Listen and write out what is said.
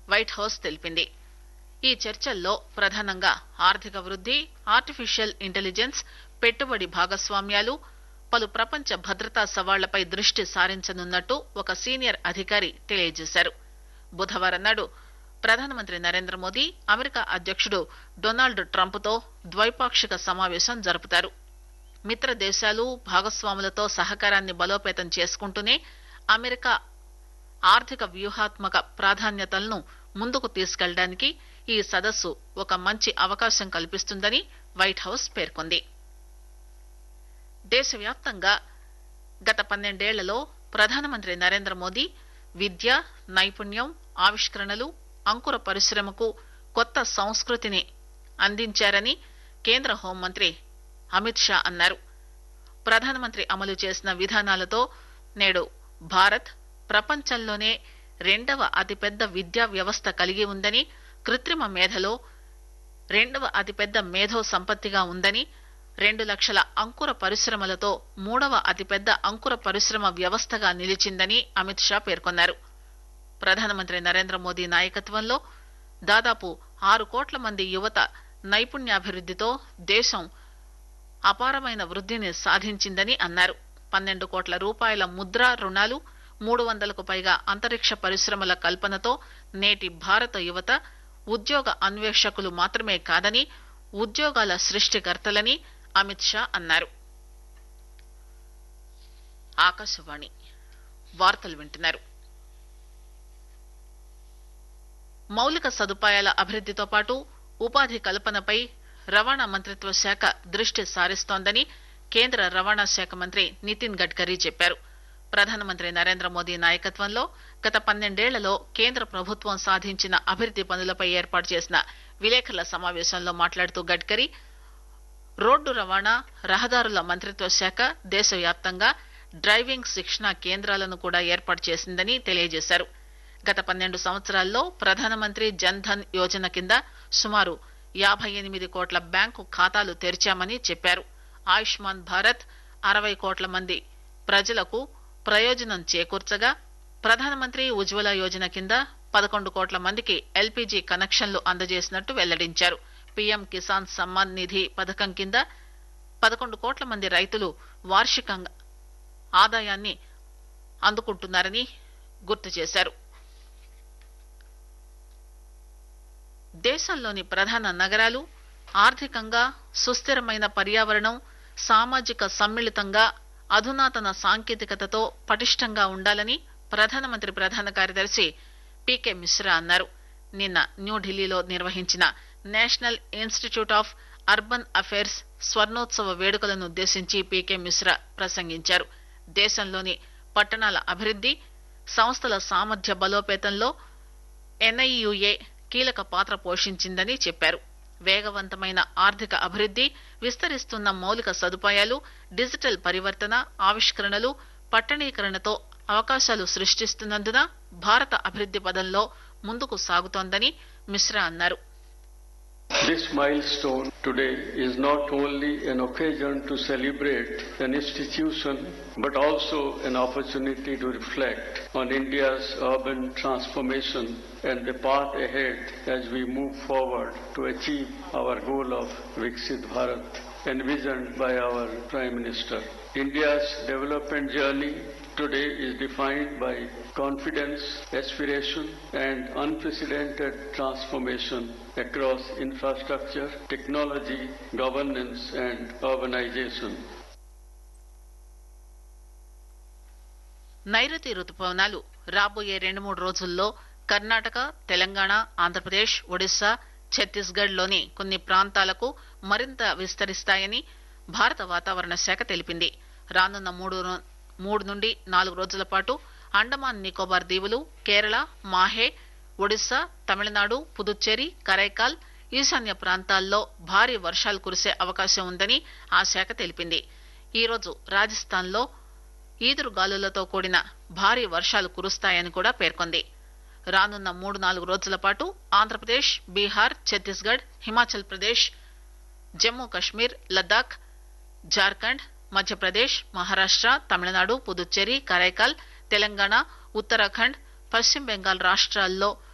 White house తెలిపింది ఈ చర్చల్లో ప్రధానంగా ఆర్థిక వృద్ది ఆర్టిఫిషియల్ ఇంటెలిజెన్స్ పెట్టుబడి భాగస్వామ్యాలు పలు ప్రపంచ భద్రతా సవాళ్లపై దృష్టి సారించనున్నట్టు ఒక సీనియర్ అధికారి తెలియజేశారు బుధవారం నాడు ప్రధానమంత్రి నరేంద్ర మోదీ అమెరికా అధ్యక్షుడు డొనాల్డ్ ట్రంప్ తో ద్వైపాక్షిక సమావేశం జరుపుతారు మిత్ర దేశాలు భాగస్వాములతో సహకారాన్ని బలోపేతం చేసుకుంటూనే అమెరికా ఆర్థిక వ్యూహాత్మక ప్రాధాన్యతలను ముందుకు తీసుకెళ్లడానికి ఈ సదస్సు ఒక మంచి అవకాశం కల్పిస్తుందని వైట్ హౌస్ పేర్కొంది దేశవ్యాప్తంగా గత పన్నెండేళ్లలో ప్రధానమంత్రి నరేంద్ర మోదీ విద్య నైపుణ్యం ఆవిష్కరణలు అంకుర పరిశ్రమకు కొత్త సంస్కృతిని అందించారని కేంద్ర హోంమంత్రి అమిత్ షా అన్నారు ప్రధానమంత్రి అమలు చేసిన విధానాలతో నేడు భారత్ ప్రపంచంలోనే రెండవ అతిపెద్ద విద్యా వ్యవస్థ కలిగి ఉందని కృత్రిమ మేధలో రెండవ అతిపెద్ద మేధో సంపత్తిగా ఉందని రెండు లక్షల అంకుర పరిశ్రమలతో మూడవ అతిపెద్ద అంకుర పరిశ్రమ వ్యవస్థగా నిలిచిందని అమిత్ షా పేర్కొన్నారు ప్రధానమంత్రి నరేంద్ర మోదీ నాయకత్వంలో దాదాపు ఆరు కోట్ల మంది యువత నైపుణ్యాభివృద్దితో దేశం అపారమైన వృద్దిని సాధించిందని అన్నారు పన్నెండు కోట్ల రూపాయల ముద్రా రుణాలు మూడు వందలకు పైగా అంతరిక్ష పరిశ్రమల కల్పనతో నేటి భారత యువత ఉద్యోగ అన్వేషకులు మాత్రమే కాదని ఉద్యోగాల సృష్టికర్తలని అమిత్ షా అన్నారు ఆకాశవాణి వార్తలు వింటున్నారు మౌలిక సదుపాయాల అభివృద్దితో పాటు ఉపాధి కల్పనపై రవాణా మంత్రిత్వ శాఖ దృష్టి సారిస్తోందని కేంద్ర రవాణా శాఖ మంత్రి నితిన్ గడ్కరీ చెప్పారు ప్రధానమంత్రి నరేంద్ర మోదీ నాయకత్వంలో గత పన్నెండేళ్లలో కేంద్ర ప్రభుత్వం సాధించిన అభివృద్ది పనులపై ఏర్పాటు చేసిన విలేకరుల సమావేశంలో మాట్లాడుతూ గడ్కరీ రోడ్డు రవాణా రహదారుల మంత్రిత్వ శాఖ దేశవ్యాప్తంగా డ్రైవింగ్ శిక్షణా కేంద్రాలను కూడా ఏర్పాటు చేసిందని తెలియజేశారు గత పన్నెండు సంవత్సరాల్లో ప్రధానమంత్రి జన్ ధన్ యోజన కింద సుమారు యాభై ఎనిమిది కోట్ల బ్యాంకు ఖాతాలు తెరిచామని చెప్పారు ఆయుష్మాన్ భారత్ అరవై కోట్ల మంది ప్రజలకు ప్రయోజనం చేకూర్చగా ప్రధానమంత్రి ఉజ్వల యోజన కింద పదకొండు కోట్ల మందికి ఎల్పీజీ కనెక్షన్లు అందజేసినట్టు వెల్లడించారు పీఎం కిసాన్ సమ్మాన్ నిధి పథకం కింద పదకొండు కోట్ల మంది రైతులు వార్షికంగా ఆదాయాన్ని అందుకుంటున్నారని గుర్తు చేశారు దేశంలోని ప్రధాన నగరాలు ఆర్థికంగా సుస్థిరమైన పర్యావరణం సామాజిక సమ్మిళితంగా అధునాతన సాంకేతికతతో పటిష్టంగా ఉండాలని ప్రధానమంత్రి ప్రధాన కార్యదర్శి పీకే మిశ్రా అన్నారు నిన్న న్యూఢిల్లీలో నిర్వహించిన National Institute of Urban Affairs స్వర్ణోత్సవ వేడుకలను ఉద్దేశించి పీకే మిశ్రా ప్రసంగించారు దేశంలోని పట్టణాల అభివృద్ది సంస్థల సామర్థ్య బలోపేతంలో ఎన్ఐయుఏ కీలక పాత్ర పోషించిందని చెప్పారు వేగవంతమైన ఆర్థిక అభివృద్ది విస్తరిస్తున్న మౌలిక సదుపాయాలు డిజిటల్ పరివర్తన ఆవిష్కరణలు పట్టణీకరణతో అవకాశాలు సృష్టిస్తున్నందున భారత అభివృద్ది పదంలో ముందుకు సాగుతోందని మిశ్రా అన్నారు This milestone today is not only an occasion to celebrate an institution but also an opportunity to reflect on India's urban transformation and the path ahead as we move forward to achieve our goal of Viksit Bharat envisioned by our Prime Minister. India's development journey today is defined by confidence, aspiration, and unprecedented transformation across infrastructure, technology, governance, and urbanization. నైరుతి రుతుపవనాలు రాబోయే రెండు మూడు రోజుల్లో కర్ణాటక తెలంగాణ ఆంధ్రప్రదేశ్ ఒడిశా ఛత్తీస్గఢ్ లోని కొన్ని ప్రాంతాలకు మరింత విస్తరిస్తాయని భారత వాతావరణ శాఖ తెలిపింది రానున్న మూడు రో- మూడు నుండి నాలుగు రోజుల పాటు అండమాన్ నికోబార్ దీవులు కేరళ మాహే ఒడిశా తమిళనాడు పుదుచ్చేరి కరైకాల్ ఈశాన్య ప్రాంతాల్లో భారీ వర్షాలు కురిసే అవకాశం ఉందని ఆ శాఖ తెలిపింది ఈరోజు రాజస్థాన్ లో ఈదురుగాలులతో కూడిన భారీ వర్షాలు కురుస్తాయని కూడా పేర్కొంది రానున్న మూడు నాలుగు రోజుల పాటు ఆంధ్రప్రదేశ్ బీహార్ ఛత్తీస్గఢ్ హిమాచల్ ప్రదేశ్ జమ్మూ కశ్మీర్ లద్దాఖ్ జార్ఖండ్ మధ్యప్రదేశ్ మహారాష్ట్ర తమిళనాడు పుదుచ్చేరి కరైకాల్ తెలంగాణ ఉత్తరాఖండ్ పశ్చిమ బెంగాల్ రాష్ట్రాల్లో